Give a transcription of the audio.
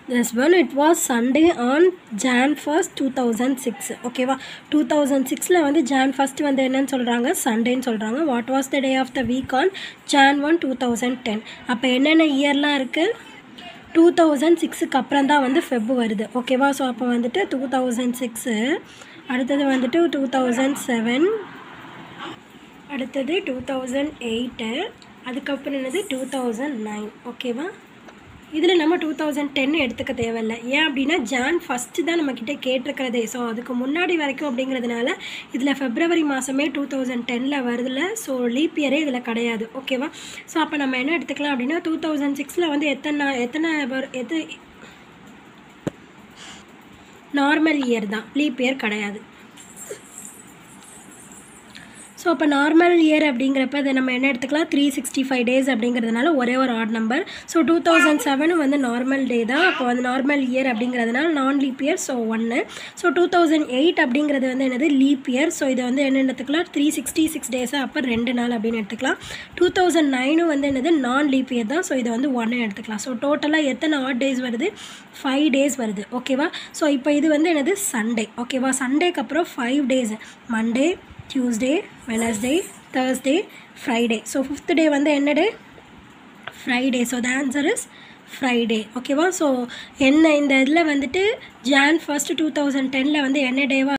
this one it was sunday on jan 1st 2006 ஓகேவா two thousand சிக்ஸில் வந்து John first வந்து என்னன்னு சொல்கிறாங்க சண்டேன்னு சொல்கிறாங்க what was the day of the week on Jan one two thousand ten அப்போ என்னென்ன இயர்லாம் இருக்குது டூ தௌசண்ட் சிக்ஸுக்கு அப்புறம் தான் வந்து ஃபெப் வருது ஓகேவா ஸோ அப்போ வந்துட்டு டூ தௌசண்ட் சிக்ஸு அடுத்தது வந்துட்டு டூ தௌசண்ட் செவன் அடுத்தது டூ தௌசண்ட் எயிட்டு அதுக்கப்புறம் என்னது டூ தௌசண்ட் நைன் ஓகேவா இதில் நம்ம டூ தௌசண்ட் டென் எடுத்துக்க தேவையில்லை ஏன் அப்படின்னா ஜான் ஃபஸ்ட்டு தான் நம்மக்கிட்ட கேட்டிருக்கிறதே ஸோ அதுக்கு முன்னாடி வரைக்கும் அப்படிங்கிறதுனால இதில் ஃபெப்ரவரி மாதமே டூ தௌசண்ட் டெனில் வருதுல ஸோ லீப் இயரே இதில் கிடையாது ஓகேவா ஸோ அப்போ நம்ம என்ன எடுத்துக்கலாம் அப்படின்னா டூ தௌசண்ட் சிக்ஸில் வந்து எத்தனை நா- எத்தனை வர்- எது நார்மல் இயர் தான் லீப் இயர் கிடையாது ஸோ அப்போ நார்மல் இயர் அப்படிங்கிறப்ப அதை நம்ம என்ன எடுத்துக்கலாம் த்ரீ சிக்ஸ்டி ஃபைவ் டேஸ் அப்படிங்கிறதுனால ஒரே ஒரு odd number so two thousand செவனும் வந்து நார்மல் டே தான் அப்போ வந்து நார்மல் இயர் அப்படிங்கிறதுனால நான் லீப் இயர் ஸோ ஒன்று ஸோ டூ தௌசண்ட் எயிட் அப்படிங்கிறது வந்து என்னது லீப் இயர் ஸோ இதை வந்து என்ன எடுத்துக்கலாம் த்ரீ சிக்ஸ்டி சிக்ஸ் டேஸாக அப்போ ரெண்டு நாள் அப்படின்னு எடுத்துக்கலாம் டூ தௌசண்ட் நைனும் வந்து என்னது நான் லீப் இயர் தான் ஸோ இதை வந்து ஒன்று எடுத்துக்கலாம் ஸோ டோட்டலாக எத்தனை ஆட் டேஸ் வருது ஃபைவ் டேஸ் வருது ஓகேவா ஸோ இப்போ இது வந்து என்னது சண்டே ஓகேவா சண்டேக்கு அப்புறம் five days Monday Tuesday Wednesday Thursday Friday so fifth day வந்து என்ன day Friday so the answer is Friday ஓகேவா ஸோ என்ன இந்த இதில் வந்துட்டு ஜான் ஃபர்ஸ்ட் டூ தௌசண்ட் டெனில் வந்து என்ன டேவா